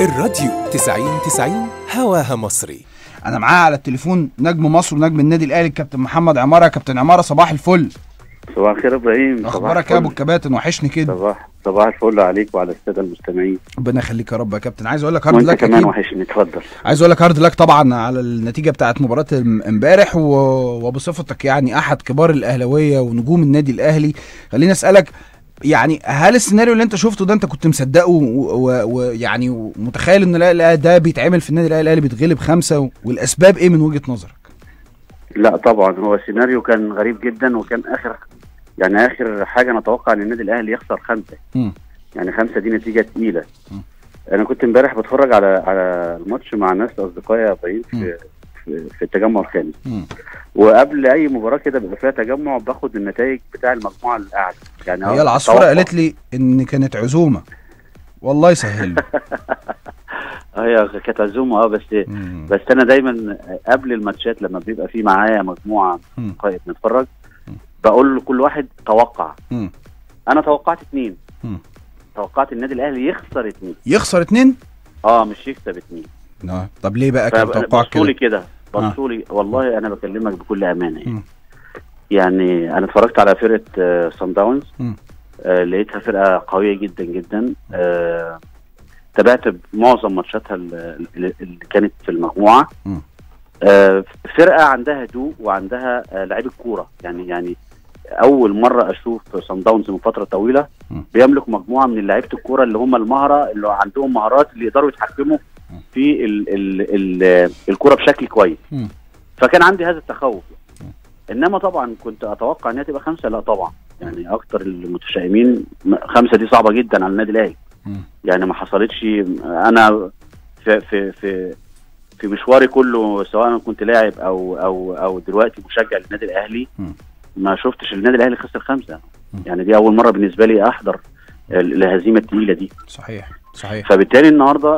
الراديو 90 90 هواها مصري انا معاه على التليفون نجم مصر ونجم النادي الاهلي الكابتن محمد عماره كابتن عماره صباح الفل صباح الخير يا ابراهيم صباح اخبارك يا ابو الفل. الكباتن وحشني كده صباح صباح الفل عليك وعلى الساده المستمعين ربنا يخليك يا رب يا كابتن عايز اقول لك هارد وانت لك كمان اكيد وحشني اتفضل عايز اقول لك هارد لك طبعا على النتيجه بتاعت مباراه الم- امبارح و... وبصفتك يعني احد كبار الاهلاويه ونجوم النادي الاهلي خليني اسالك يعني هل السيناريو اللي انت شفته ده انت كنت مصدقه ويعني و... و... يعني ومتخيل ان لا لا ده بيتعمل في النادي الاهلي الاهلي بيتغلب خمسه و... والاسباب ايه من وجهه نظرك؟ لا طبعا هو سيناريو كان غريب جدا وكان اخر يعني اخر حاجه نتوقع ان النادي الاهلي يخسر خمسه مم. يعني خمسه دي نتيجه تقيله مم. انا كنت امبارح بتفرج على على الماتش مع ناس اصدقائي يا ابراهيم مم. في في, في التجمع الخامس مم. وقبل اي مباراه كده بيبقى فيها تجمع باخد النتائج بتاع المجموعه الاعلى يعني هي العصفوره أتوقع. قالت لي ان كانت عزومه والله يسهل له. هي كانت عزومه اه بس مم. بس انا دايما قبل الماتشات لما بيبقى في معايا مجموعه مم. قائد نتفرج مم. بقول لكل واحد توقع مم. انا توقعت اتنين مم. توقعت النادي الاهلي يخسر اتنين يخسر اتنين؟ اه مش يكسب اتنين آه. طب ليه بقى كان توقعك فبصوا لي كده؟ كده بصوا لي والله انا بكلمك بكل امانه يعني, مم. يعني انا اتفرجت على فرقه سان داونز مم. آه لقيتها فرقه قويه جدا جدا آه تابعت معظم ماتشاتها ال- اللي اللي كانت في المجموعه مم. آه فرقه عندها هدوء وعندها آه لعيبه كوره يعني يعني اول مره اشوف سان داونز من فتره طويله مم. بيملك مجموعه من لعيبه الكوره اللي هم المهره اللي عندهم مهارات اللي يقدروا يتحكموا مم. في ال ال ال الكوره بشكل كويس مم. فكان عندي هذا التخوف انما طبعا كنت اتوقع انها تبقى خمسه لا طبعا يعني اكتر المتشائمين م- خمسه دي صعبه جدا على النادي الاهلي مم. يعني ما حصلتش انا في في في في مشواري كله سواء انا كنت لاعب او او او دلوقتي مشجع للنادي الاهلي مم. ما شفتش النادي الاهلي خسر خمسه مم. يعني دي اول مره بالنسبه لي احضر ال- الهزيمه الثقيله دي صحيح صحيح فبالتالي النهارده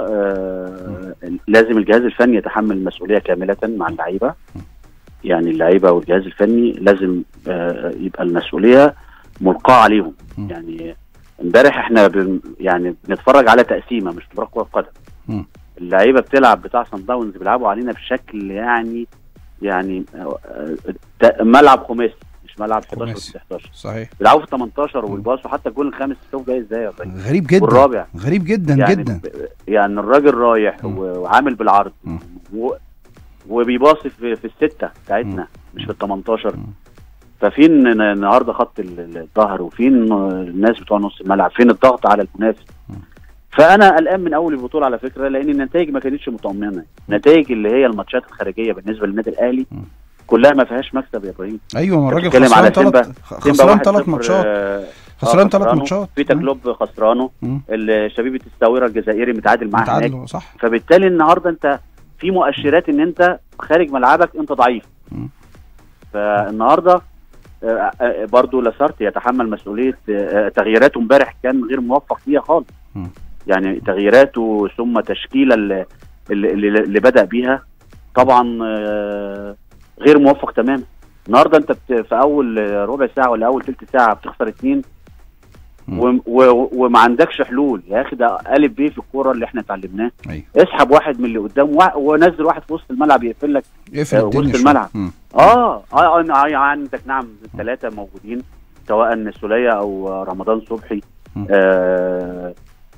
آه لازم الجهاز الفني يتحمل المسؤوليه كامله مع اللعيبه يعني اللعيبه والجهاز الفني لازم آه يبقى المسؤوليه ملقاه عليهم مم. يعني امبارح احنا بن يعني بنتفرج على تقسيمه مش مباراه كره قدم مم. اللعيبه بتلعب بتاع سان داونز بيلعبوا علينا بشكل يعني يعني آه، آه، ملعب خماسي مش ملعب 11 خماسي. 16 صحيح بيلعبوا في 18 وبيباصوا حتى الجول الخامس شوف جاي ازاي يا إبراهيم. غريب جدا والرابع غريب جدا يعني جدا ب- يعني الراجل رايح مم. و- وعامل بالعرض مم. و... وبيباصي في, في السته بتاعتنا مش في ال 18 مم. ففين ن- النهارده خط ال- ال- الظهر وفين الناس بتوع نص الملعب فين الضغط على المنافس مم. فانا قلقان من اول البطوله على فكره لان النتائج ما كانتش مطمئنه النتائج اللي هي الماتشات الخارجيه بالنسبه للنادي الاهلي مم. كلها ما فيهاش مكسب يا ابراهيم ايوه ما الراجل بتتكلم خسران على سيمبا. ثلاث سيمبا خسران 1-0 ثلاث ماتشات آه، خسران آه، ثلاث خسرانه. ماتشات فيتا كلوب خسرانه مم. ال- شبيبه الساوره الجزائري متعادل معاه هناك متعادل صح فبالتالي النهارده انت في مؤشرات ان انت خارج ملعبك انت ضعيف مم. فالنهارده آه، آه، برضو لاسارت يتحمل مسؤوليه آه، تغييراته امبارح كان غير موفق فيها خالص مم. يعني تغييراته ثم تشكيله اللي, اللي, اللي بدا بيها طبعا آه، غير موفق تماما النهارده انت بت- في اول ربع ساعه ولا اول ثلث ساعه بتخسر اتنين مم. و- و- وما عندكش حلول يا اخي ده قالب بيه في الكوره اللي احنا اتعلمناه ايوه اسحب واحد من اللي قدام وا- ونزل واحد في وسط الملعب يقفل لك اقفل آه، الدنيا وسط شوية. الملعب. مم. اه اه آه، آه، عندك نعم ثلاثه موجودين سواء سوليه او رمضان صبحي مم. آه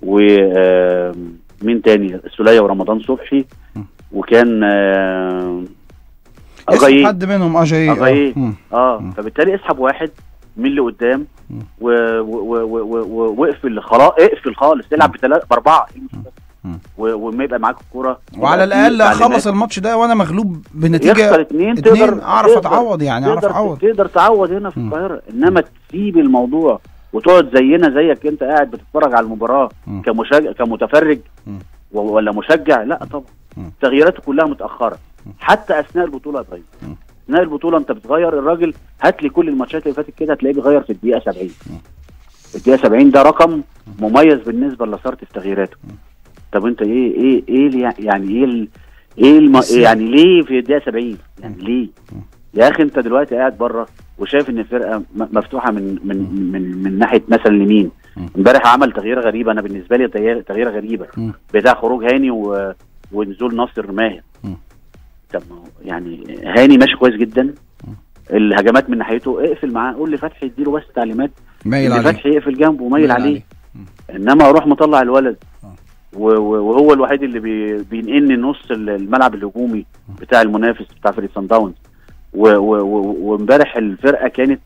ومين تاني سوليه ورمضان صبحي مم. وكان آه اسم أغاييه. حد منهم اجاي أغاييه. مم. اه مم. فبالتالي اسحب واحد من اللي قدام مم. و- و- و- و- و- واقفل خلاص اقفل خالص العب بثلاثه باربعه إيه المشكلة؟ مم. و- وما يبقى معاك الكوره وعلى يبقى في الاقل اخلص تعليمات. الماتش ده وانا مغلوب يخسر بنتيجه اتنين اتنين تقدر اعرف تقدر- اتعوض يعني اعرف تقدر اعوض تقدر تعوض هنا في مم. القاهره انما تسيب الموضوع وتقعد زينا زيك انت قاعد بتتفرج على المباراه مم. كمشجع كمتفرج مم. و- ولا مشجع لا طبعا مم. تغييراته كلها متاخره مم. حتى اثناء البطوله يا ابراهيم مم. اثناء البطوله انت بتغير الراجل هات لي كل الماتشات اللي فاتت كده هتلاقيه بيغير في الدقيقه 70 مم. الدقيقه 70 ده رقم مميز بالنسبه لصارت في تغييراته طب انت ايه ايه ايه اللي يعني ايه ال- ايه الم... بس- يعني ليه في الدقيقه 70 يعني مم. ليه مم. يا اخي انت دلوقتي قاعد بره وشايف ان الفرقه م- مفتوحه من من من من ناحيه مثلا اليمين مم. امبارح عمل تغيير غريب انا بالنسبه لي تغيير تغيير غريبه مم. بتاع خروج هاني و... ونزول ناصر ماهر مم. طب ما هو يعني هاني ماشي كويس جدا الهجمات من ناحيته اقفل معاه قول لفتحي اديله بس تعليمات مايل اللي عليه فتحي يقفل جنبه وميل مايل عليه عليه. انما اروح مطلع الولد آه. و- و- وهو الوحيد اللي بي- بينقلني نص ال- الملعب الهجومي بتاع المنافس بتاع فريق سان داونز و- و- و- وامبارح الفرقه كانت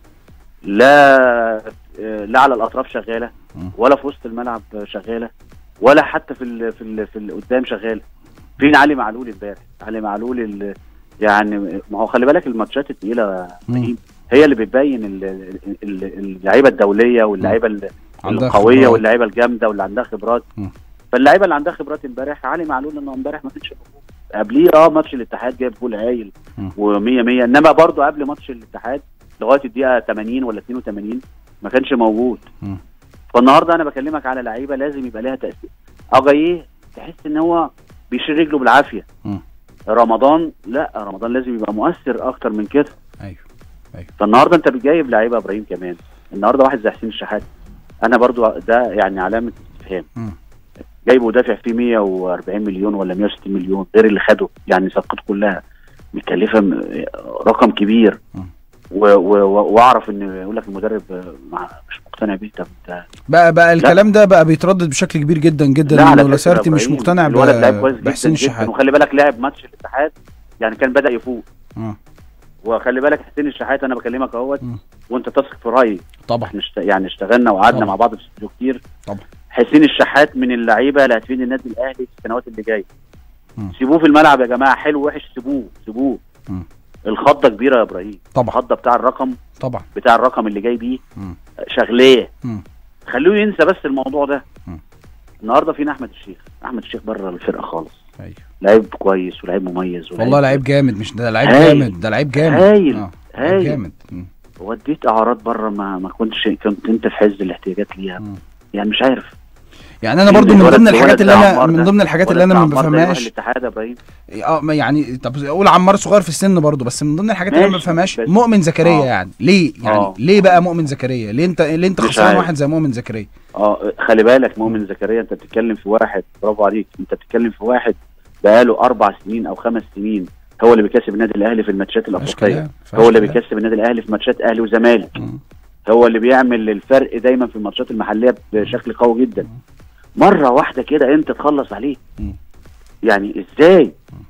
لا لا على الاطراف شغاله مم. ولا في وسط الملعب شغاله ولا حتى في ال في ال في ال قدام شغاله فين علي معلول امبارح علي معلول ال- يعني ما هو خلي بالك الماتشات الثقيله يا مم. فهيم، هي اللي بتبين ال- ال- ال- اللعيبه الدوليه واللعيبه ال- عندها القويه خبرات. واللعيبه الجامده واللي عندها خبرات مم. فاللعيبه اللي عندها خبرات امبارح علي معلول انه امبارح ما كانش موجود قبليه اه ماتش الاتحاد جايب جول هايل مم. و100 100 انما برضه قبل ماتش الاتحاد لغايه الدقيقه 80 ولا 82 ما كانش موجود مم. فالنهارده انا بكلمك على لعيبه لازم يبقى لها تاثير اجاييه تحس ان هو بيشيل رجله بالعافيه مم. رمضان لا رمضان لازم يبقى مؤثر اكتر من كده ايوه فالنهارده انت بتجايب لعيبه ابراهيم كمان النهارده واحد زي حسين الشحات انا برضو ده يعني علامه استفهام مم. جايبه دافع فيه 140 مليون ولا 160 مليون غير اللي خده يعني صفقته كلها مكلفه م- رقم كبير مم. و- و- و- واعرف ان يقول لك المدرب مع مش مقتنع بيه طب انت بقى بقى الكلام ده بقى بيتردد بشكل كبير جدا جدا لا على انه فكرة لاسارتي مش إبراهيم، مقتنع ب- الولد لعب كويس جدا بحسين جدا الشحات وخلي بالك لعب ماتش الاتحاد يعني كان بدا يفوق آه. وخلي بالك حسين الشحات انا بكلمك اهوت مم. وانت تثق في رايي طبعا احنا اشت- يعني اشتغلنا وقعدنا طبعا. مع بعض في الاستوديو كتير طبعا. حسين الشحات من اللعيبه اللي هتفيد النادي الاهلي في السنوات اللي جايه مم. سيبوه في الملعب يا جماعه حلو وحش سيبوه سيبوه مم. الخضه كبيره يا ابراهيم طبعا الخضه بتاع الرقم طبعا بتاع الرقم اللي جاي بيه مم. شغليه مم. خلوه ينسى بس الموضوع ده مم. النهارده فينا احمد الشيخ احمد الشيخ بره الفرقه خالص ايوه لعيب كويس ولعيب مميز ولعيب والله لعيب جامد مش ده لعيب هايل. جامد ده لعيب جامد هايل. آه. لعيب هايل. جامد مم. وديت اعراض بره ما ما كنتش كنت انت في حز الاحتياجات ليها مم. يعني مش عارف يعني انا برضو من الولد- ضمن الولد الحاجات اللي ده انا عمار من ده. ضمن الحاجات اللي الولد انا ما ده عمار ده يروح بفهمهاش الاتحاد يا ابراهيم اه ما يعني طب اقول عمار صغير في السن برضو بس من ضمن الحاجات اللي انا ما ماشي، بفهمهاش بس- مؤمن زكريا آه. يعني ليه يعني آه. ليه بقى مؤمن زكريا ليه انت ليه انت مش خسران عارف. واحد زي مؤمن زكريا اه خلي بالك مؤمن زكريا انت بتتكلم في واحد برافو عليك انت بتتكلم في واحد بقاله اربع سنين او خمس سنين هو اللي بيكسب النادي الاهلي في الماتشات مفيش الافريقيه كلام، مفيش هو اللي كلام. بيكسب النادي الاهلي في ماتشات اهلي وزمالك مم. هو اللي بيعمل الفرق دايما في الماتشات المحليه بشكل قوي جدا مره واحده كده انت تخلص عليه مم. يعني ازاي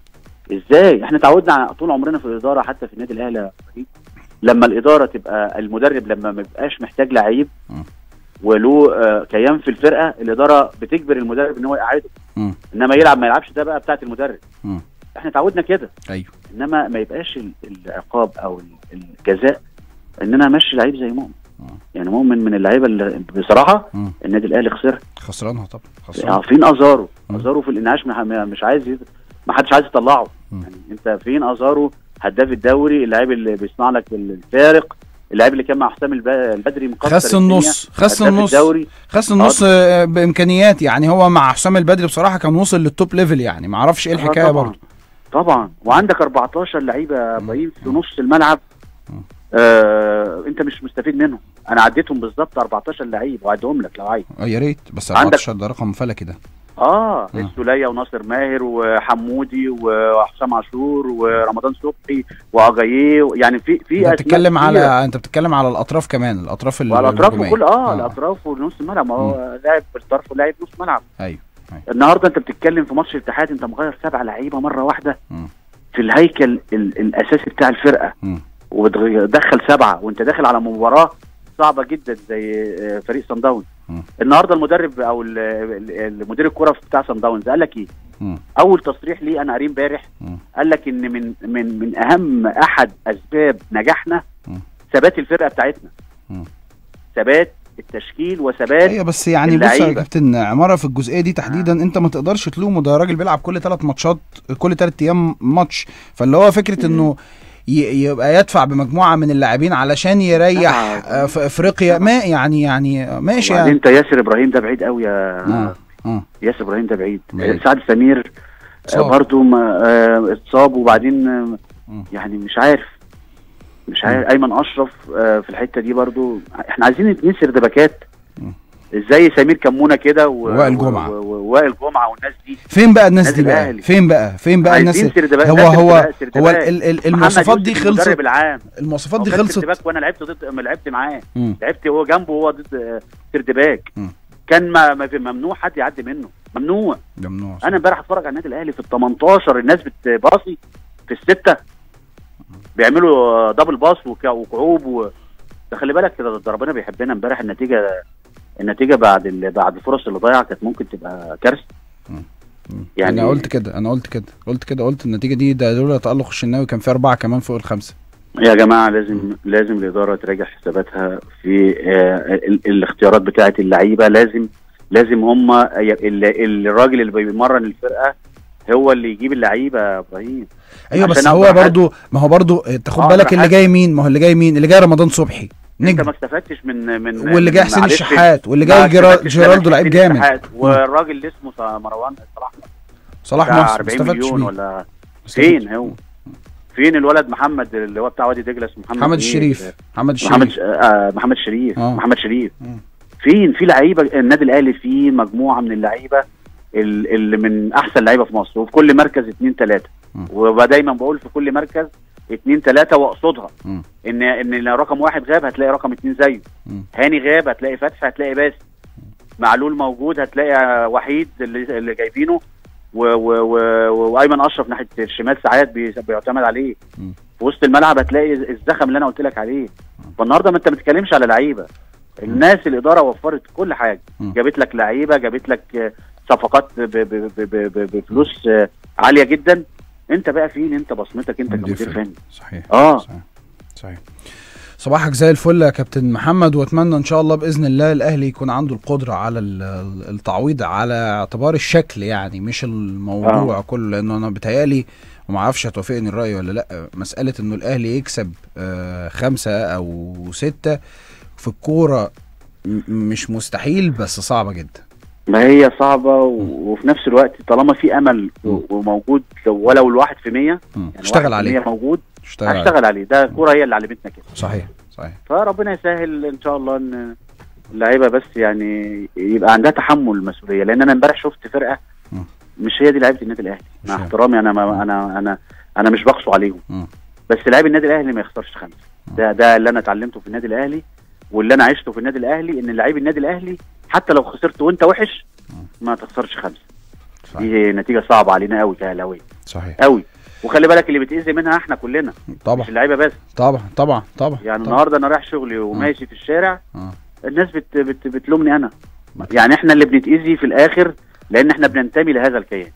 ازاي احنا اتعودنا على- طول عمرنا في الاداره حتى في النادي الاهلي يا إبراهيم، لما الاداره تبقى المدرب لما ما يبقاش محتاج لعيب مم. وله آه، كيان في الفرقه الاداره بتجبر المدرب ان هو يقعده مم. انما يلعب ما يلعبش ده بقى بتاعت المدرب مم. احنا اتعودنا كده ايوه انما ما يبقاش ال- العقاب او ال- الجزاء ان انا امشي لعيب زي مؤمن مم. يعني مؤمن من اللعيبه اللي بصراحه مم. النادي الاهلي خسرها خسرانها طبعا يعني خسرانها فين ازارو مم. ازارو في الانعاش مح- مش عايز يد- ما حدش عايز يطلعه مم. يعني انت فين ازارو هداف الدوري اللاعب اللي بيصنع لك الفارق اللاعب اللي كان مع حسام الب- البدري مكسر خس الدنيا، النص خس هداف النص الدوري خس النص آه، بامكانيات يعني هو مع حسام البدري بصراحه كان وصل للتوب ليفل يعني ما اعرفش ايه آه الحكايه طبعا. برضه طبعا وعندك 14 لعيبه يا ابراهيم في مم. نص الملعب مم. آه انت مش مستفيد منهم انا عديتهم بالظبط 14 لعيب وعدهم لك لو عايز اه يا ريت بس عندك- 14 ده رقم فلكي ده اه مم. السوليه وناصر ماهر وحمودي وحسام عاشور ورمضان صبحي واجاييه يعني في في انت أسماء بتتكلم كتيرة. على انت بتتكلم على الاطراف كمان الاطراف ال- وعلى الاطراف الهجومية. وكل اه الاطراف ونص الملعب ما هو لاعب بالطرف ولاعب نص ملعب ايوه النهارده انت بتتكلم في ماتش الاتحاد انت مغير سبع لعيبه مره واحده مم. في الهيكل ال- الاساسي بتاع الفرقه مم. وبتدخل سبعه وانت داخل على مباراه صعبه جدا زي آه، فريق سان داونز مم. النهارده المدرب او ال- ال- المدير الكره بتاع سان داونز قال لك ايه؟ مم. اول تصريح ليه انا قاريه امبارح مم. قال لك ان من من من اهم احد اسباب نجاحنا مم. ثبات الفرقه بتاعتنا مم. ثبات التشكيل وثبات ايوه بس يعني بص يا اللعيبة. كابتن عماره في الجزئيه دي تحديدا انت ما تقدرش تلومه ده راجل بيلعب كل ثلاث ماتشات كل ثلاث ايام ماتش فاللي هو فكره انه ي- يبقى يدفع بمجموعه من اللاعبين علشان يريح آه. آه، في افريقيا ما يعني يعني ماشي وبعدين يعني انت ياسر ابراهيم ده بعيد قوي يا آه. آه. ياسر ابراهيم ده بعيد بعيد. سعد سمير اتصاب. برضه اتصاب وبعدين آه، مم. يعني مش عارف مش عارف ايمن اشرف آه، في الحته دي برضه احنا عايزين اتنين سردباكات مم. زي سمير كمونه كده و- ووائل جمعة. و- و- ووائل جمعه والناس دي فين بقى الناس النادي دي بقى الأهلي. فين بقى فين بقى الناس عايزين سردباك هو لا هو سردباك- سردباك. هو ال- ال- المواصفات محمد دي يوسف خلصت المدرب العام المواصفات هو دي كان خلصت سردباك وانا لعبت ضد ما لعبت معاه مم. لعبت هو جنبه وهو ضد آه، سردباك مم. كان ما ما في ممنوع حد يعدي منه ممنوع ده ممنوع انا امبارح اتفرج على النادي الاهلي في ال 18 الناس بتباصي في السته بيعملوا دبل باص وك- وكعوب و... ده خلي بالك كده ده ربنا بيحبنا امبارح النتيجه النتيجه بعد ال... بعد الفرص اللي ضايعه كانت ممكن تبقى كارثه مم. يعني- انا قلت كده انا قلت كده قلت كده قلت النتيجه دي ده لولا تالق الشناوي كان في اربعه كمان فوق الخمسه يا جماعه لازم لازم الاداره تراجع حساباتها في آه، ال... الاختيارات بتاعه اللعيبه لازم لازم هم ال... الراجل اللي بيمرن الفرقه هو اللي يجيب اللعيبه يا ابراهيم ايوه بس عشان هو أقدر برضو ما هو برضو آه، تاخد أقدر بالك اللي أحاسب. جاي مين ما هو اللي جاي مين اللي جاي رمضان صبحي انت نجم ما استفدتش من من واللي جاي من حسين معلش الشحات واللي ما جاي جيرا- استفدتش جيرالدو من لعيب حسين جامد الشحات والراجل اللي اسمه ص- مروان صلاح صلاح بتاع محسن ما 40 استفادش مليون بيه ولا ما استفادش فين هو فين الولد محمد اللي هو بتاع وادي دجله اسمه محمد محمد إيه؟ الشريف محمد محمد الشريف ش- آه محمد شريف آه. محمد شريف مم. فين في لعيبه النادي الاهلي فيه مجموعه من اللعيبه ال- اللي من احسن لعيبه في مصر وفي كل مركز اثنين ثلاثه مم. ودايما بقول في كل مركز اثنين ثلاثه واقصدها مم. ان ان لو رقم واحد غاب هتلاقي رقم اثنين زيه مم. هاني غاب هتلاقي فتحي هتلاقي باسم معلول موجود هتلاقي وحيد اللي, اللي جايبينه و- و- و- وايمن اشرف ناحيه الشمال ساعات بي- بيعتمد عليه مم. في وسط الملعب هتلاقي الزخم اللي انا قلت لك عليه فالنهارده ما انت ما بتتكلمش على لعيبه الناس الاداره وفرت كل حاجه مم. جابت لك لعيبه جابت لك آه، صفقات ب- ب- ب- ب- ب- بفلوس آه، عاليه جدا انت بقى فين انت بصمتك انت مدير كمدير فني. فني صحيح اه صحيح صحيح صباحك زي الفل يا كابتن محمد واتمنى ان شاء الله باذن الله الاهلي يكون عنده القدره على ال- ال- التعويض على اعتبار الشكل يعني مش الموضوع آه. كله لانه انا بتهيالي وما اعرفش هتوافقني الراي ولا لا مساله انه الاهلي يكسب آه، خمسه او سته في الكوره م- مش مستحيل بس صعبه جدا ما هي صعبه و- وفي نفس الوقت طالما في امل و- مم. وموجود لو- ولو الواحد في مية مم. يعني اشتغل 1% عليه موجود اشتغل عليه هشتغل عليه ده الكوره هي اللي علمتنا كده صحيح صحيح فربنا يسهل ان شاء الله ان اللعيبه بس يعني يبقى عندها تحمل المسؤوليه لان انا امبارح شفت فرقه مم. مش هي دي لعيبه النادي الاهلي مش مع هي. احترامي انا ما انا انا انا مش بقسو عليهم مم. بس لعيب النادي الاهلي ما يخسرش خمسه ده ده اللي انا اتعلمته في النادي الاهلي واللي انا عشته في النادي الاهلي ان لعيب النادي الاهلي حتى لو خسرت وانت وحش ما تخسرش خمسه صحيح دي نتيجه صعبه علينا قوي كاهلاويه صحيح قوي وخلي بالك اللي بيتاذي منها احنا كلنا مش طبعا اللعيبه بس طبعا طبعا طبعا يعني طبعا. النهارده انا رايح شغلي وماشي في الشارع آه. الناس بت بت بتلومني انا يعني احنا اللي بنتاذي في الاخر لان احنا بننتمي لهذا الكيان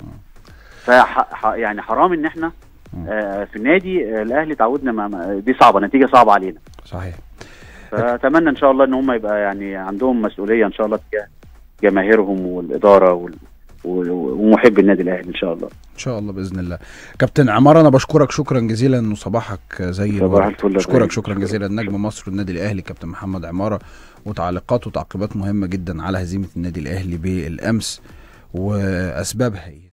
فح ح يعني حرام ان احنا مم. آه في النادي آه الاهلي تعودنا ما- ما دي صعبه نتيجه صعبه علينا صحيح فاتمنى ان شاء الله ان هم يبقى يعني عندهم مسؤوليه ان شاء الله تجاه جماهيرهم والاداره وال و- ومحب النادي الاهلي ان شاء الله ان شاء الله باذن الله كابتن عمار انا بشكرك شكرا جزيلا وصباحك زي صباح الورد. الفل يا بشكرك إبراهيم. شكرا جزيلا نجم مصر والنادي الاهلي كابتن محمد عماره وتعليقات وتعقيبات مهمه جدا على هزيمه النادي الاهلي بالامس واسبابها ايه